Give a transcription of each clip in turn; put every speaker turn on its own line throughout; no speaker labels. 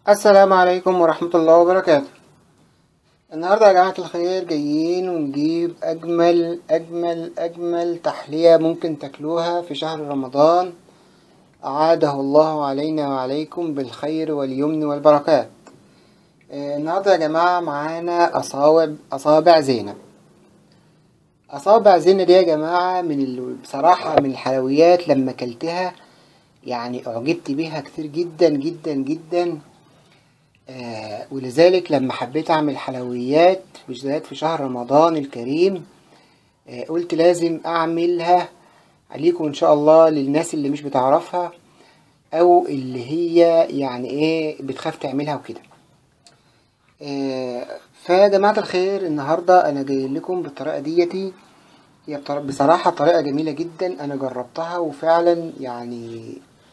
السلام عليكم ورحمة الله وبركاته النهاردة يا جماعة الخير جايين ونجيب أجمل أجمل أجمل تحلية ممكن تاكلوها في شهر رمضان أعاده الله علينا وعليكم بالخير واليمن والبركات آه، النهاردة يا جماعة معانا أصابع أصابع زينب أصابع زينب دي يا جماعة من ال... بصراحة من الحلويات لما أكلتها يعني أعجبت بيها كتير جدا جدا جدا آه ولذلك لما حبيت أعمل حلويات بالذات في شهر رمضان الكريم آه قلت لازم أعملها عليكم إن شاء الله للناس اللي مش بتعرفها أو اللي هي يعني إيه بتخاف تعملها وكده آه فيا جماعة الخير النهاردة أنا جاي لكم بالطريقة ديتي هي بطر- بصراحة طريقة جميلة جدا أنا جربتها وفعلا يعني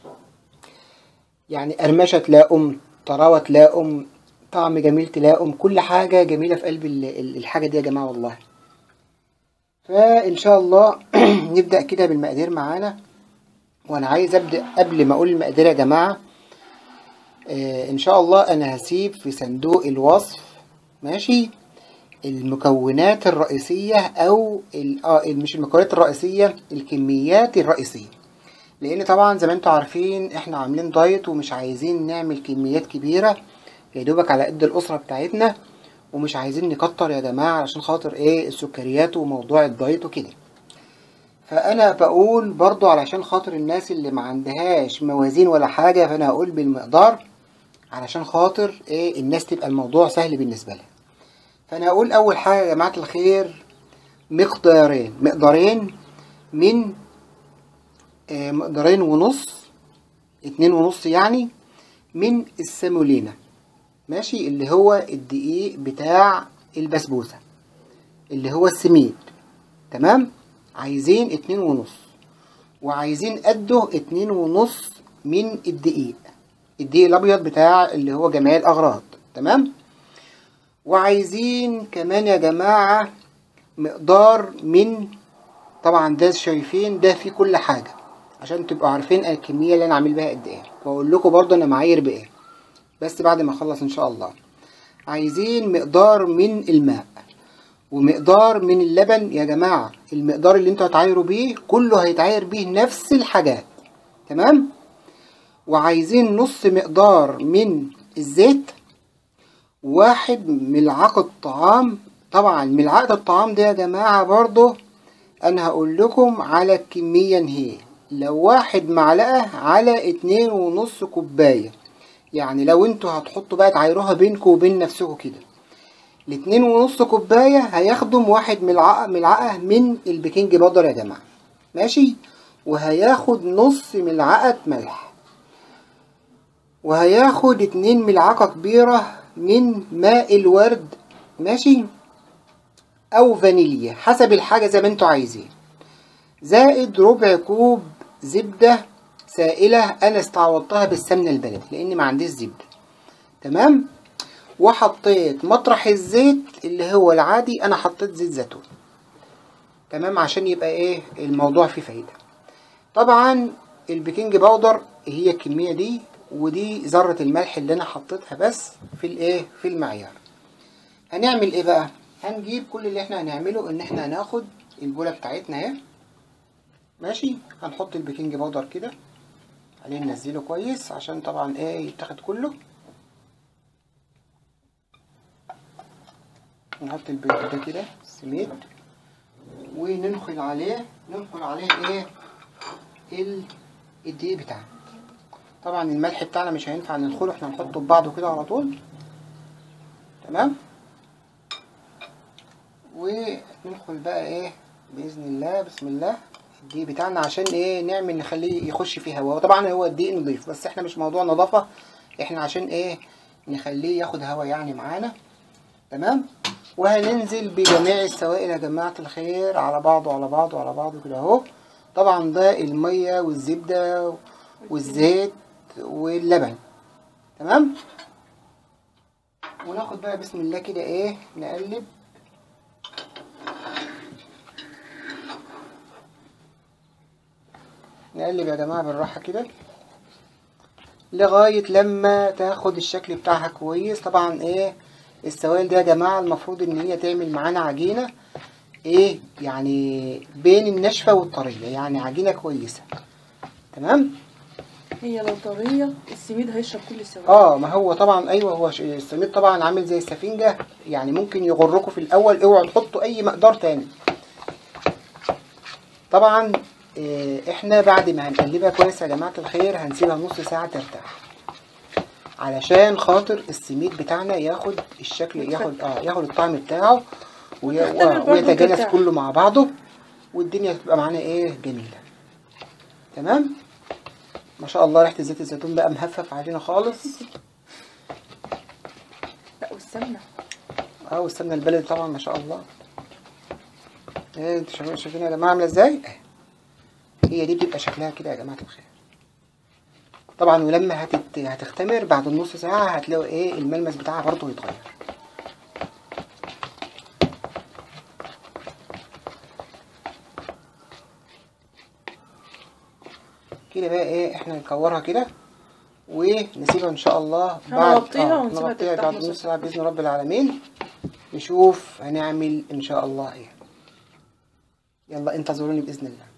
يعني قرمشة تلاقم طراوة تلاقم طعم جميل تلاقم كل حاجة جميلة في قلب ال- ال- الحاجة دي يا جماعة والله فإن شاء الله نبدأ كده بالمقادير معانا وأنا عايز أبدأ قبل ما أقول المقادير يا جماعة آه إن شاء الله أنا هسيب في صندوق الوصف ماشي المكونات الرئيسية أو ال- آه مش المكونات الرئيسية الكميات الرئيسية لان طبعا زي ما انتوا عارفين احنا عاملين دايت ومش عايزين نعمل كميات كبيره يا دوبك على قد الاسره بتاعتنا ومش عايزين نكتر يا جماعه علشان خاطر ايه السكريات وموضوع الدايت وكده فانا بقول برضو علشان خاطر الناس اللي ما عندهاش موازين ولا حاجه فانا هقول بالمقدار علشان خاطر ايه الناس تبقى الموضوع سهل بالنسبه لها فانا هقول اول حاجه يا جماعه الخير مقدارين مقدارين من آه، مقدارين ونص اتنين ونص يعني من السيمولينا ماشي اللي هو الدقيق بتاع البسبوسة اللي هو السميد تمام عايزين اتنين ونص وعايزين قده اتنين ونص من الدقيق الدقيق الابيض بتاع اللي هو جميع الاغراض تمام وعايزين كمان يا جماعة مقدار من طبعا ده شايفين ده فيه كل حاجة عشان تبقوا عارفين الكمية اللي انا عامل بيها قد ايه واقول لكم برضه انا معايير بايه بس بعد ما اخلص ان شاء الله عايزين مقدار من الماء ومقدار من اللبن يا جماعة المقدار اللي انتوا هتعايروا بيه كله هيتعاير بيه نفس الحاجات تمام وعايزين نص مقدار من الزيت واحد ملعقة طعام طبعا ملعقة الطعام ده يا جماعة برضه انا هقول لكم على الكمية نهائي لو واحد معلقة على اتنين ونص كوباية يعني لو انتوا هتحطوا بقى تعايروها بينكم وبين نفسكم كده الاتنين ونص كوباية هيخدم واحد ملعقة ملعقة من البيكنج باودر يا جماعة ماشي وهياخد نص ملعقة ملح وهياخد اتنين ملعقة كبيرة من ماء الورد ماشي او فانيليا حسب الحاجة زي ما انتوا عايزين زائد ربع كوب زبدة سائلة انا استعوضتها بالسمنة البلدي لان ما عنديش زبدة تمام وحطيت مطرح الزيت اللي هو العادي انا حطيت زيت زيتون تمام عشان يبقى ايه الموضوع فيه فايدة طبعا البيكنج باودر هي الكمية دي ودي ذرة الملح اللي انا حطيتها بس في الايه في المعيار هنعمل ايه بقى هنجيب كل اللي احنا هنعمله ان احنا هناخد البولة بتاعتنا اهي ماشي هنحط البيكنج باودر كده عليه ننزله كويس عشان طبعا ايه يتاخد كله نحط البيض ده كده سميد وننخل عليه ننخل عليه ايه ال- الدقيق بتاعنا طبعا الملح بتاعنا مش هينفع ندخله احنا نحطه ببعضه كده على طول تمام وندخل بقى ايه باذن الله بسم الله الدقيق بتاعنا عشان ايه نعمل نخليه يخش فيه هواء وطبعا هو الدقيق نضيف بس احنا مش موضوع نظافه احنا عشان ايه نخليه ياخد هواء يعني معانا تمام وهننزل بجميع السوائل يا جماعه الخير على بعضه على بعضه على بعضه كده اهو طبعا ده الميه والزبده والزيت واللبن تمام وناخد بقى بسم الله كده ايه نقلب نقلب يا جماعة بالراحة كده لغاية لما تاخد الشكل بتاعها كويس طبعا ايه السوائل دي يا جماعة المفروض ان هي تعمل معانا عجينة ايه يعني بين الناشفة والطرية يعني عجينة كويسة تمام
هي لو طرية السميد هيشرب كل السوائل
اه ما هو طبعا ايوه هو ش- السميد طبعا عامل زي السفنجة يعني ممكن يغركوا في الاول اوعوا تحطوا اي مقدار تاني طبعا إيه، احنا بعد ما هنقلبها كويس يا جماعة الخير هنسيبها نص ساعة ترتاح علشان خاطر السميد بتاعنا ياخد الشكل ياخد اه ياخد الطعم بتاعه وي-
وتختبر
آه،
برضه
ويتجانس
ترتاح.
كله مع بعضه والدنيا تبقى معانا ايه جميلة تمام ما شاء الله ريحة زيت الزيتون بقى مهفف علينا خالص
لا والسمنة
اه والسمنه البلدي طبعا ما شاء الله ايه انتوا شايفين شايفين يا جماعه عامله ازاي اهي. هي دي بتبقى شكلها كده يا جماعه الخير طبعا ولما هتت... هتختمر بعد النص ساعه هتلاقوا ايه الملمس بتاعها برضه يتغير كده بقى ايه احنا نكورها كده ونسيبها ان شاء الله
هنغطيها
آه،
ونسيبها
نغطيها
ترتاح
بعد
نص
نص ساعه باذن رب العالمين نشوف هنعمل ان شاء الله ايه يلا انتظروني باذن الله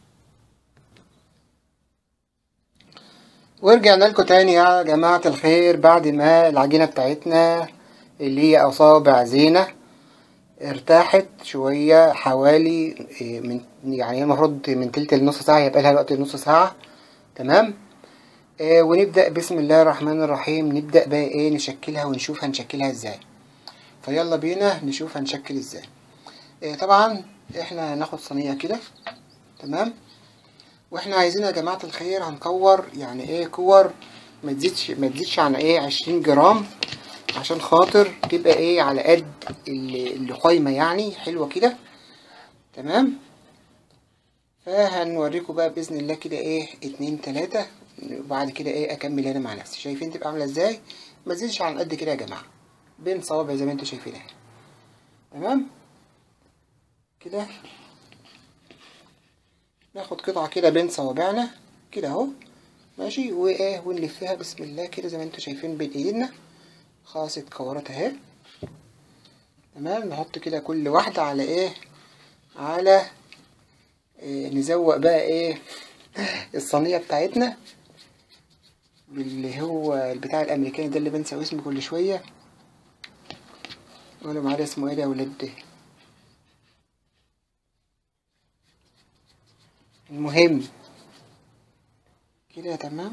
ورجعنا لكم تاني يا جماعة الخير بعد ما العجينة بتاعتنا اللي هي أصابع زينة ارتاحت شوية حوالي إيه، من يعني هي المفروض من تلت لنص ساعة يبقى لها الوقت نص ساعة تمام آه ونبدأ بسم الله الرحمن الرحيم نبدأ بقى ايه نشكلها ونشوف هنشكلها ازاي فيلا بينا نشوف هنشكل ازاي آه طبعا احنا هناخد صينية كده تمام واحنا عايزين يا جماعة الخير هنكور يعني ايه كور ما تزيدش ما تزيدش عن ايه عشرين جرام عشان خاطر تبقى ايه على قد ال- اللحيمة يعني حلوة كده تمام فهنوريكم بقى بإذن الله كده ايه اتنين تلاتة وبعد كده ايه اكمل انا مع نفسي شايفين تبقى عاملة ازاي ما تزيدش عن قد كده يا جماعة بين صوابع زي ما انتوا شايفين اهي تمام كده ناخد قطعة كده بين صوابعنا كده اهو ماشي وايه ونلفها بسم الله كده زي ما انتوا شايفين بين ايدينا خلاص اتكورت اهي تمام نحط كده كل واحدة على ايه على إيه نزوق بقى ايه الصينية بتاعتنا اللي هو البتاع الامريكاني ده اللي بنسى اسمه كل شوية قولوا معايا اسمه ايه ده يا ولاد ده المهم كده تمام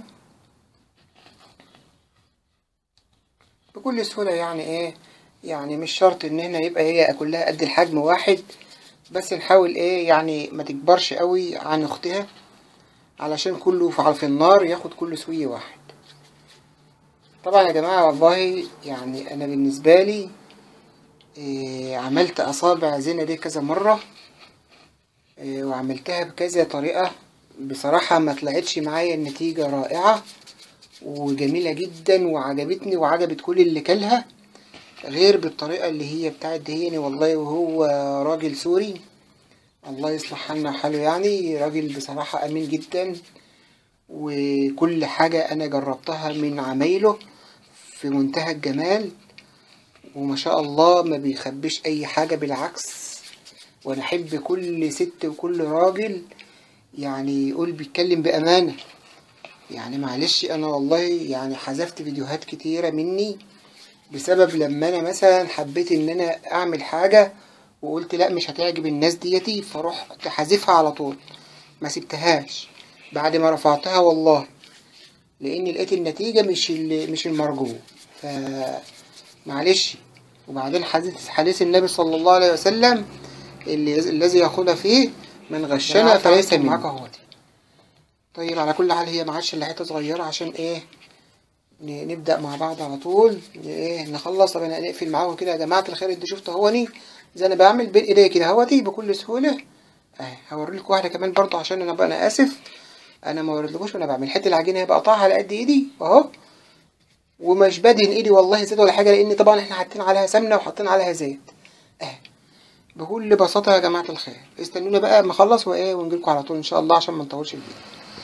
بكل سهولة يعني ايه يعني مش شرط ان هنا يبقى هي كلها قد الحجم واحد بس نحاول ايه يعني ما تكبرش قوي عن اختها علشان كله في في النار ياخد كله سوية واحد طبعا يا جماعة والله يعني انا بالنسبة لي إيه عملت اصابع زينة دي كذا مرة إيه وعملتها بكذا طريقة بصراحة ما طلعتش معايا النتيجة رائعة وجميلة جدا وعجبتني وعجبت كل اللي كلها غير بالطريقة اللي هي بتاعت دهيني والله وهو راجل سوري الله يصلح حالنا وحاله يعني راجل بصراحة أمين جدا وكل حاجة أنا جربتها من عمايله في منتهى الجمال وما شاء الله ما بيخبيش أي حاجة بالعكس وأنا أحب كل ست وكل راجل يعني يقول بيتكلم بأمانة يعني معلش أنا والله يعني حذفت فيديوهات كتيرة مني بسبب لما انا مثلا حبيت ان انا اعمل حاجة وقلت لا مش هتعجب الناس ديتي فرحت حذفها على طول ما سبتهاش بعد ما رفعتها والله لان لقيت النتيجة مش ال- مش المرجو ف معلش وبعدين حديث حديث النبي صلى الله عليه وسلم اللي الذي ياخذ فيه من غشنا فليس منه طيب على كل حال هي ما عادش الا حته صغيره عشان ايه ن- نبدأ مع بعض على طول ايه نخلص طب انا نقفل معاهم كده يا جماعة الخير انتوا شفتوا اهوني زي انا بعمل بين ايديا كده اهوتي بكل سهولة اهي هوري لكم واحدة كمان برضو عشان انا بقى انا اسف انا ما وريتلكوش وانا بعمل حتة العجينة هيبقى قطعها على قد ايدي اهو ومش بدهن ايدي والله زيت ولا حاجة لان طبعا احنا حاطين عليها سمنة وحاطين عليها زيت اهي بكل بساطة يا جماعة الخير استنونا بقى ما اخلص وايه ونجيلكم على طول ان شاء الله عشان ما نطولش الفيديو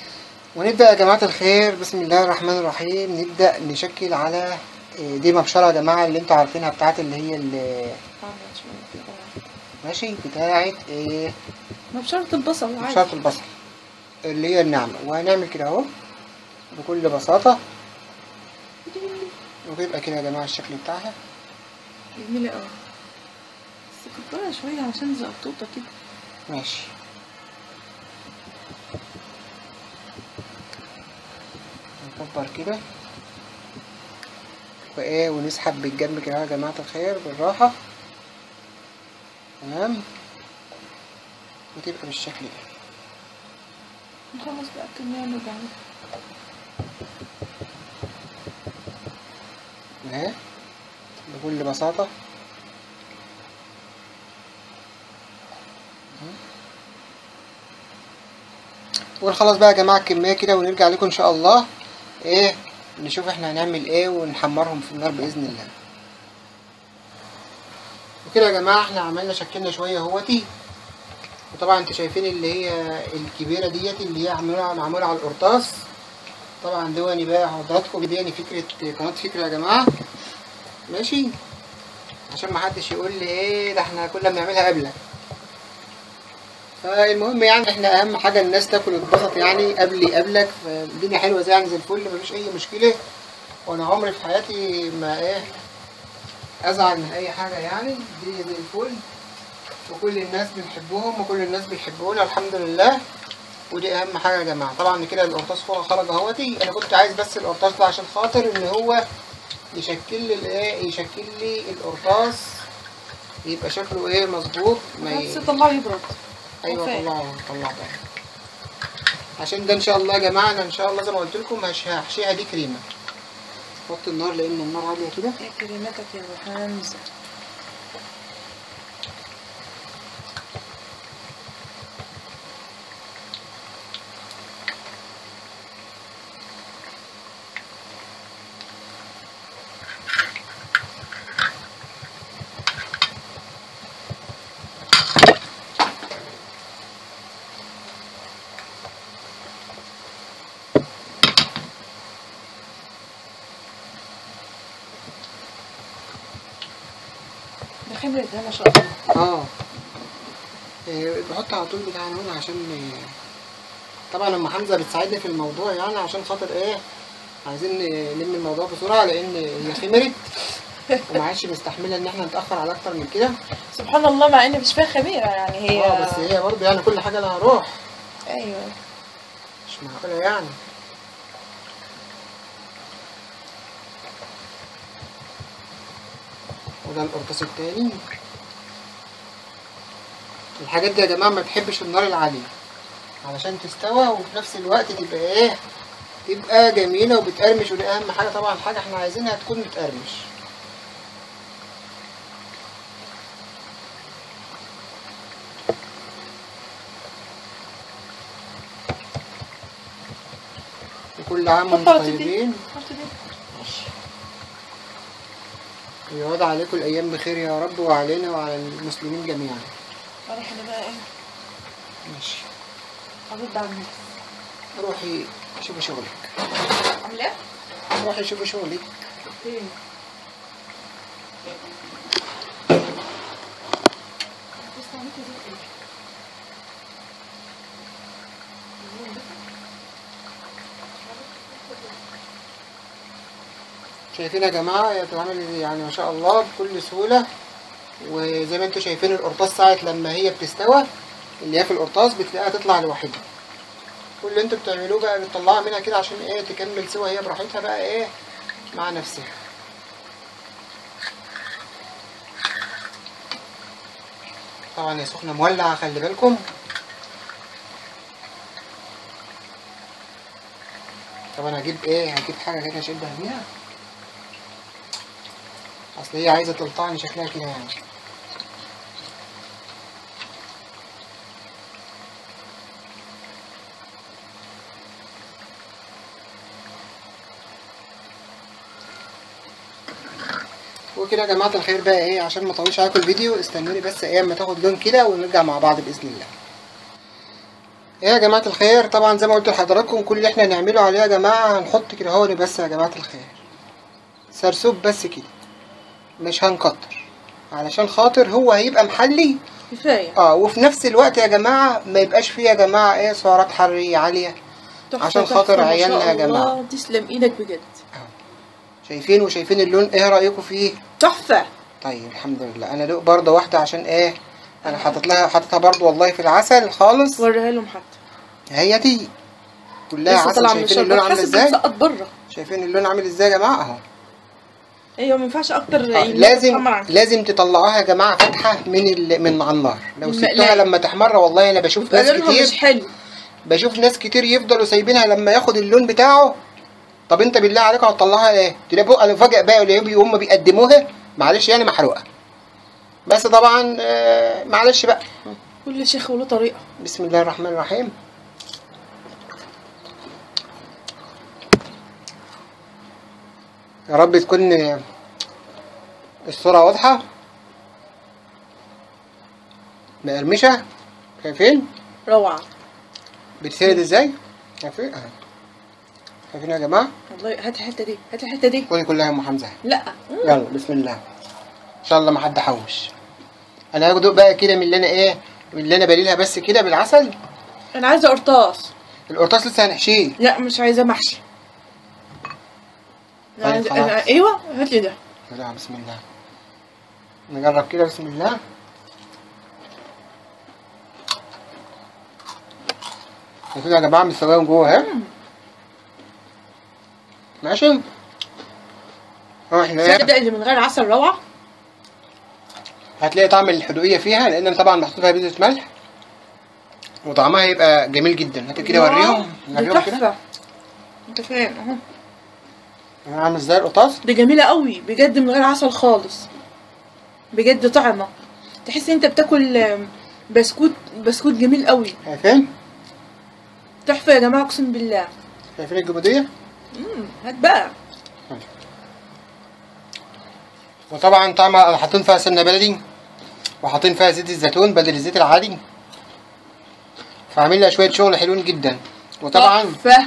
ونبدأ يا جماعة الخير بسم الله الرحمن الرحيم نبدأ نشكل على إيه، دي مبشرة يا جماعة اللي انتوا عارفينها بتاعت اللي هي اللي
عاملة شوية كده.
ماشي بتاعت ايه
مبشرة البصل عادي
مبشرة البصل اللي هي الناعمة وهنعمل كده اهو بكل بساطة وتبقى كده يا جماعة الشكل بتاعها
جميلة اوي بس كبرها شوية عشان زقطوطة كده
ماشي نكبر كده وايه ونسحب بالجنب كده يا جماعة الخير بالراحة تمام وتبقى بالشكل ده
نخلص بقى الكمية ونرجع لها.
اهي بكل بساطة ونخلص بقى يا جماعة الكمية كده ونرجع لكم ان شاء الله ايه نشوف احنا هنعمل ايه ونحمرهم في النار بإذن الله وكده يا جماعة احنا عملنا شكلنا شوية اهوتي وطبعا انتوا شايفين اللي هي الكبيرة ديت اللي هي معمولة معمولة على القرطاس طبعا دواني بقى حضراتكم دي فكرة قناة فكرة يا جماعة ماشي عشان ما حدش يقول لي ايه ده احنا كنا بنعملها قبلك فالمهم يعني احنا اهم حاجة الناس تاكل وتتبسط يعني قبلي قبلك فالدنيا حلوة زي يعني زي الفل مفيش اي مشكلة وانا عمري في حياتي ما ايه ازعل من اي حاجة يعني الدنيا زي الفل وكل الناس بنحبهم وكل الناس بيحبونا الحمد لله ودي اهم حاجه يا جماعه طبعا كده القرطاس فوق خرج اهوتي انا كنت عايز بس القرطاس ده عشان خاطر ان هو يشكل لي الايه يشكل لي القرطاس يبقى شكله ايه مظبوط ما
بس
ي...
طلعه يبرد
ايوه
وفاء.
طلعه طلعه ده عشان ده ان شاء الله يا جماعه انا ان شاء الله زي ما قلت لكم هش- هحشيها دي كريمه حط النار لان النار عاليه كده
يا كريمتك يا ابو حمزة ده خبرة ده ما شاء الله
اه إيه، بحط على طول بتاع هنا عشان إيه، طبعا ام حمزه بتساعدني في الموضوع يعني عشان خاطر ايه عايزين نلم الموضوع بسرعه لان هي خمرت وما عادش مستحمله ان احنا نتاخر على اكتر من كده
سبحان الله مع ان مش فيها خبيرة يعني هي
اه بس هي برضه يعني كل حاجه لها روح
ايوه
مش معقوله يعني وده القرطاس التاني الحاجات دي يا جماعه ما تحبش النار العاليه علشان تستوى وفي نفس الوقت تبقى ايه تبقى جميله وبتقرمش ودي اهم حاجه طبعا حاجه احنا عايزينها تكون بتقرمش وكل عام وانتم
حطها دي.
طيبين
حط دي
ماشي يعود عليكم الأيام بخير يا رب وعلينا وعلى المسلمين جميعا
اروح انا بقى ايه
ماشي
ارد على الناس
روحي شوفي شغلك
عامله ايه؟
روحي شوفي شغلك
فين؟ بس عملت زي ايه؟
شايفين يا جماعة هي بتتعمل يعني ما شاء الله بكل سهولة وزي ما انتوا شايفين القرطاس ساعة لما هي بتستوى اللي هي في القرطاس بتلاقيها تطلع لوحدها كل اللي انتوا بتعملوه بقى بتطلعها منها كده عشان ايه تكمل سوا هي براحتها بقى ايه مع نفسها طبعا يا سخنة مولعة خلي بالكم طبعا هجيب ايه هجيب حاجة كده اشبه بيها اصل هي عايزة تلطعني شكلها كده يعني وكده يا جماعة الخير بقى ايه عشان ما اطولش عليكم الفيديو استنوني بس ايه اما تاخد لون كده ونرجع مع بعض بإذن الله ايه يا جماعة الخير طبعا زي ما قلت لحضراتكم كل اللي احنا هنعمله عليه يا جماعة هنحط كده هو بس يا جماعة الخير سرسوب بس كده مش هنكتر علشان خاطر هو هيبقى محلي
كفايه
اه وفي نفس الوقت يا جماعة ما يبقاش فيه يا جماعة ايه سعرات حرارية عالية
تحفة
عشان
تحفة،
خاطر
ما شاء
عيالنا يا
الله،
جماعة.
تسلم ايدك بجد
شايفين وشايفين اللون ايه رأيكم فيه
تحفه
طيب الحمد لله انا دوق برضه واحدة عشان ايه انا حاطط لها حاططها برضه والله في العسل خالص
وريها لهم حتى
هي دي كلها
لسه
عسل
طالعه من
شايفين
الشرب
اللون عامل
حاسس
ازاي
بتسقط بره
شايفين اللون عامل ازاي يا جماعة اهو
ايوه ما ينفعش اكتر
آه،
يمين
لازم
طبعاً.
لازم تطلعوها يا جماعه فاتحه من ال... من على النار لو
من
سبتها
المقلاية.
لما تحمر والله انا بشوف
يبقى
ناس
لونها مش
كتير
حلو
بشوف ناس كتير يفضلوا سايبينها لما ياخد اللون بتاعه طب انت بالله عليك هتطلعها ايه تلاقي بقى انا فاجئ بقى اللي هم بيقدموها معلش يعني محروقه بس طبعا آه، معلش بقى
كل شيخ وله طريقه
بسم الله الرحمن الرحيم يا رب تكون الصورة واضحة مقرمشة شايفين
روعه
بتسرد ازاي شايفين اهي شايفين يا جماعة
والله هات الحته دي هات الحته دي
خدي كلها يا ام حمزة
لا
يلا بسم الله ان شاء الله ما حد حوش انا هاخده بقى كده من اللي انا ايه من اللي انا بليلها بس كده بالعسل
انا عايزه قرطاس
القرطاس لسه هنحشيه
لا مش عايزه محشي أنا
طيب
عايزة...
خلاص.
أنا... ايوه هات لي ده
لا بسم الله نجرب كده بسم الله شايفين يا جماعة مستواهم جوه اهي ماشي اه احنا ايه
تصدق اللي من غير عسل روعه
هتلاقي طعم الحدوقية فيها لأن أنا طبعا محطوط فيها بيضة ملح وطعمها هيبقى جميل جدا هات كده وريهم
دي
وريهم كده
تحفه انت فاهم اهو
عامل ازاي القطاس
دي جميله قوي بجد من غير عسل خالص بجد طعمه تحس انت بتاكل آم، بسكوت بسكوت جميل قوي
شايفين
تحفه يا جماعه اقسم بالله
شايفين الجبودية
امم هات بقى
وطبعا طعمها حاطين فيها سمنة بلدي وحاطين فيها زيت الزيتون بدل الزيت العادي فعامل لها شوية شغل حلوين جدا وطبعا
تحفه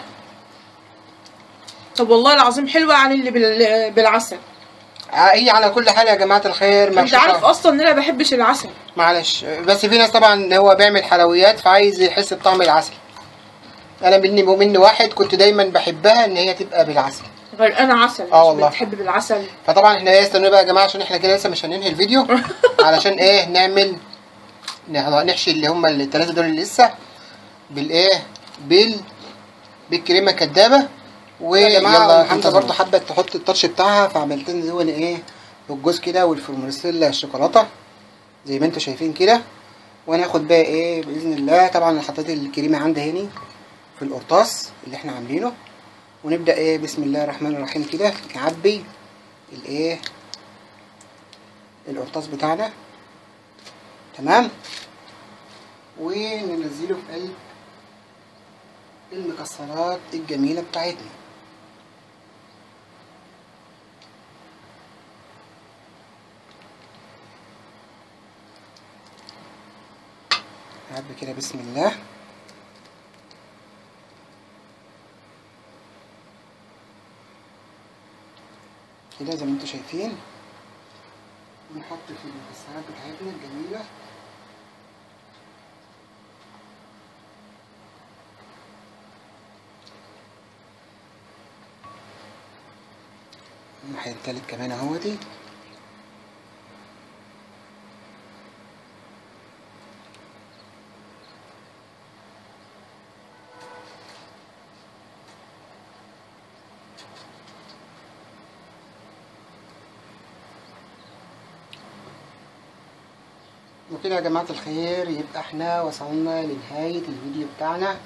طب والله العظيم حلوه عن اللي بال... بالعسل
هي على كل حال يا جماعة الخير
انت
مكشوفة.
عارف اصلا ان انا ما بحبش العسل
معلش بس في ناس طبعا هو بيعمل حلويات فعايز يحس بطعم العسل انا مني مني واحد كنت دايما بحبها ان هي تبقى بالعسل
غير انا عسل
اه
مش
والله.
بتحب بالعسل
فطبعا احنا ايه استنوا بقى يا جماعه عشان احنا كده لسه مش هننهي الفيديو علشان ايه نعمل نه- نحشي اللي هم الثلاثه دول اللي لسه بالايه بال بالكريمه الكدابه ويا جماعه حمزه برضه حابه تحط التاتش بتاعها فعملت لنا دول ايه بالجوز كده والفورموليسيلا الشوكولاته زي ما انتم شايفين كده وناخد بقى ايه باذن الله طبعا انا حطيت الكريمه عندي هنا في القرطاس اللي احنا عاملينه ونبدا ايه بسم الله الرحمن الرحيم كده نعبي الايه القرطاس بتاعنا تمام وننزله في قلب المكسرات الجميله بتاعتنا نعبي كده بسم الله كده زي ما انتم شايفين نحط في المكسرات بتاعتنا الجميلة الناحية التالت كمان اهوتي وكده يا جماعة الخير يبقى احنا وصلنا لنهاية الفيديو بتاعنا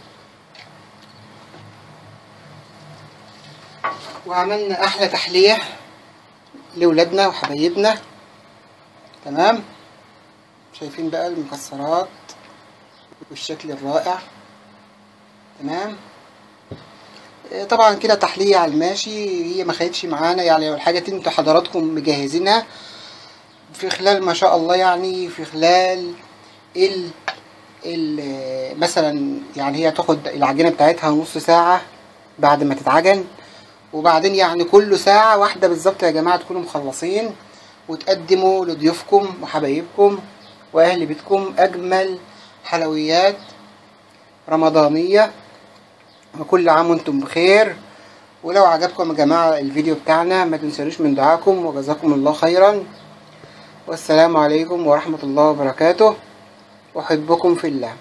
وعملنا احلى تحلية لولادنا وحبايبنا تمام شايفين بقى المكسرات والشكل الرائع تمام آه، طبعا كده تحلية على الماشي هي ما خدتش معانا يعني الحاجات اللي انتوا حضراتكم مجهزينها في خلال ما شاء الله يعني في خلال ال ال- مثلا يعني هي تاخد العجينة بتاعتها نص ساعة بعد ما تتعجن وبعدين يعني كل ساعة واحدة بالظبط يا جماعة تكونوا مخلصين وتقدموا لضيوفكم وحبايبكم وأهل بيتكم أجمل حلويات رمضانية وكل عام وانتم بخير ولو عجبكم يا جماعة الفيديو بتاعنا ما تنسونوش من دعاكم وجزاكم الله خيرا والسلام عليكم ورحمة الله وبركاته أحبكم في الله